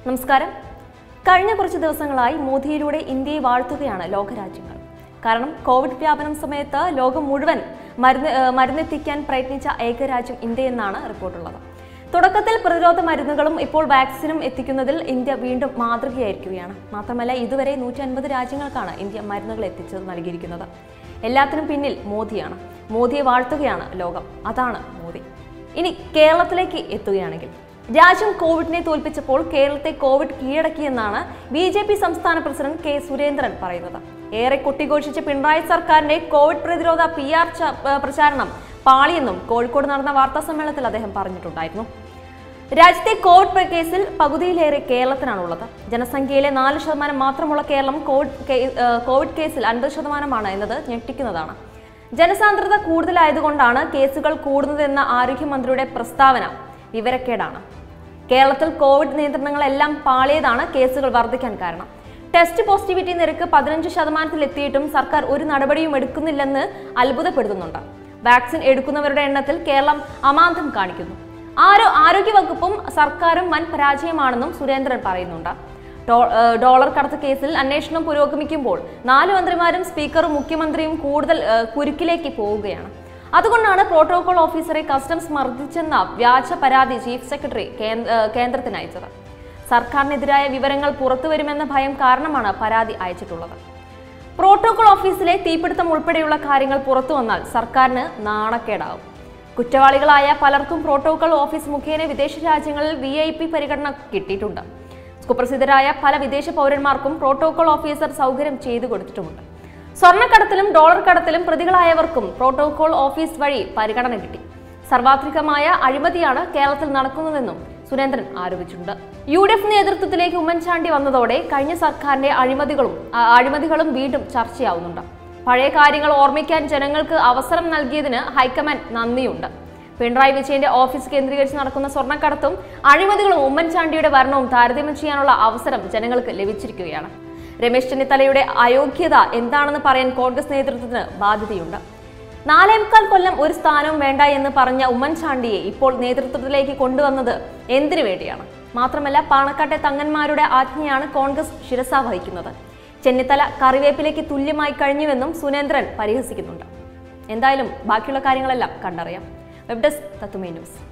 നമസ്കാരം കഴിഞ്ഞ കുറച്ച് ദിവസങ്ങളായി മോദിയിലൂടെ ഇന്ത്യയെ വാഴ്ത്തുകയാണ് ലോകരാജ്യങ്ങൾ കാരണം കോവിഡ് വ്യാപനം സമയത്ത് ലോകം മുഴുവൻ മരുന്ന് ഏഹ് മരുന്നെത്തിക്കാൻ പ്രയത്നിച്ച ഏക രാജ്യം ഇന്ത്യ എന്നാണ് റിപ്പോർട്ടുള്ളത് തുടക്കത്തിൽ പ്രതിരോധ മരുന്നുകളും ഇപ്പോൾ വാക്സിനും എത്തിക്കുന്നതിൽ ഇന്ത്യ വീണ്ടും മാതൃകയായിരിക്കുകയാണ് മാത്രമല്ല ഇതുവരെ നൂറ്റി അൻപത് രാജ്യങ്ങൾക്കാണ് ഇന്ത്യ മരുന്നുകൾ എത്തിച്ചത് നൽകിയിരിക്കുന്നത് എല്ലാത്തിനും പിന്നിൽ മോദിയാണ് മോദിയെ വാഴ്ത്തുകയാണ് ലോകം അതാണ് മോദി ഇനി കേരളത്തിലേക്ക് എത്തുകയാണെങ്കിൽ രാജ്യം കോവിഡിനെ തോൽപ്പിച്ചപ്പോൾ കേരളത്തെ കോവിഡ് കീഴടക്കിയെന്നാണ് ബി ജെ പി സംസ്ഥാന പ്രസിഡന്റ് കെ സുരേന്ദ്രൻ പറയുന്നത് ഏറെ കൊട്ടിഘോഷിച്ച പിണറായി സർക്കാരിന്റെ കോവിഡ് പ്രതിരോധ പി ആർ പ്രചാരണം പാളിയെന്നും കോഴിക്കോട് നടന്ന വാർത്താ സമ്മേളനത്തിൽ അദ്ദേഹം പറഞ്ഞിട്ടുണ്ടായിരുന്നു രാജ്യത്തെ കോവിഡ് പ്ര- കേസിൽ പകുതിയിലേറെ കേരളത്തിനാണുള്ളത് ജനസംഖ്യയിലെ നാല് ശതമാനം മാത്രമുള്ള കേരളം കോവിഡ് കേ- ഏഹ് കോവിഡ് കേസിൽ അൻപത് ശതമാനമാണ് എന്നത് ഞെട്ടിക്കുന്നതാണ് ജനസാന്ദ്രത കൂടുതലായതുകൊണ്ടാണ് കേസുകൾ കൂടുന്നതെന്ന ആരോഗ്യമന്ത്രിയുടെ പ്രസ്താവന വിവരക്കേടാണ് കേരളത്തിൽ കോവിഡ് നിയന്ത്രണങ്ങളെല്ലാം പാളിയതാണ് കേസുകൾ വർദ്ധിക്കാൻ കാരണം ടെസ്റ്റ് പോസിറ്റിവിറ്റി നിരക്ക് പതിനഞ്ച് ശതമാനത്തിൽ എത്തിയിട്ടും സർക്കാർ ഒരു നടപടിയും എടുക്കുന്നില്ലെന്ന് അത്ഭുതപ്പെടുത്തുന്നുണ്ട് വാക്സിൻ എടുക്കുന്നവരുടെ എണ്ണത്തിൽ കേരളം അമാന്തം കാണിക്കുന്നു ആരോ ആരോഗ്യവകുപ്പും സർക്കാരും വൻ പരാജയമാണെന്നും സുരേന്ദ്രൻ പറയുന്നുണ്ട് ഡോ- ഏഹ് ഡോളർ കടത്ത് കേസിൽ അന്വേഷണം പുരോഗമിക്കുമ്പോൾ നാല് മന്ത്രിമാരും സ്പീക്കറും മുഖ്യമന്ത്രിയും കൂടുതൽ ഏഹ് കുരുക്കിലേക്ക് പോവുകയാണ് അതുകൊണ്ടാണ് പ്രോട്ടോകോൾ ഓഫീസറെ കസ്റ്റംസ് മർദ്ദിച്ചെന്ന വ്യാജ പരാതി ചീഫ് സെക്രട്ടറി കേന്ദ്- ഏഹ് കേന്ദ്രത്തിന് അയച്ചത് സർക്കാരിനെതിരായ വിവരങ്ങൾ പുറത്തുവരുമെന്ന ഭയം കാരണമാണ് പരാതി അയച്ചിട്ടുള്ളത് പ്രോട്ടോകോൾ ഓഫീസിലെ തീപിടുത്തം ഉൾപ്പെടെയുള്ള കാര്യങ്ങൾ പുറത്തു വന്നാൽ സർക്കാരിന് നാണക്കേടാവും കുറ്റവാളികളായ പലർക്കും പ്രോട്ടോകോൾ ഓഫീസ് മുഖേന വിദേശ രാജ്യങ്ങളിൽ വി ഐ പി പരിഗണന കിട്ടിയിട്ടുണ്ട് കുപ്രസിദ്ധരായ പല വിദേശ പൗരന്മാർക്കും പ്രോട്ടോകോൾ ഓഫീസർ സൗകര്യം ചെയ്തു കൊടുത്തിട്ടുമുണ്ട് സ്വർണ്ണക്കടത്തിലും ഡോളർ കടത്തിലും പ്രതികളായവർക്കും പ്രോട്ടോകോൾ ഓഫീസ് വഴി പരിഗണന കിട്ടി സർവാത്രികമായ അഴിമതിയാണ് കേരളത്തിൽ നടക്കുന്നതെന്നും സുരേന്ദ്രൻ ആരോപിച്ചിട്ടുണ്ട് യു ഡി എഫ് നേതൃത്വത്തിലേക്ക് ഉമ്മൻചാണ്ടി വന്നതോടെ കഴിഞ്ഞ സർക്കാരിന്റെ അഴിമതികളും ആ, അഴിമതികളും വീണ്ടും ചർച്ചയാവുന്നുണ്ട് പഴയ കാര്യങ്ങൾ ഓർമ്മിക്കാൻ ജനങ്ങൾക്ക് അവസരം നൽകിയതിന് ഹൈക്കമാൻഡ് നന്ദിയുണ്ട് പിണറായി വിജയന്റെ ഓഫീസ് കേന്ദ്രീകരിച്ച് നടക്കുന്ന സ്വർണ്ണക്കടത്തും അഴിമതികളും ഉമ്മൻചാണ്ടിയുടെ ഭരണവും താരതമ്യം ചെയ്യാനുള്ള അവസരം ജനങ്ങൾക്ക് ലഭിച്ചിരിക്കുകയാണ് രമേശ് ചെന്നിത്തലയുടെ അയോഗ്യത എന്താണെന്ന് പറയാൻ കോൺഗ്രസ് നേതൃത്വത്തിന് ബാധ്യതയുണ്ട് നാലേമുക്കാൽ കൊല്ലം ഒരു സ്ഥാനവും വേണ്ട എന്ന് പറഞ്ഞ ഉമ്മൻചാണ്ടിയെ ഇപ്പോൾ നേതൃത്വത്തിലേക്ക് കൊണ്ടുവന്നത് എന്തിനു വേണ്ടിയാണ് മാത്രമല്ല പാണക്കാട്ടെ തങ്ങന്മാരുടെ ആജ്ഞയാണ് കോൺഗ്രസ് ശിരസ വഹിക്കുന്നത് ചെന്നിത്തല കറിവേപ്പിലേക്ക് തുല്യമായി കഴിഞ്ഞുവെന്നും സുനേന്ദ്രൻ പരിഹസിക്കുന്നുണ്ട് എന്തായാലും ബാക്കിയുള്ള കാര്യങ്ങളെല്ലാം കണ്ടറിയാം വെബ് ഡെസ്ക് തത്തുമേ ന്യൂസ്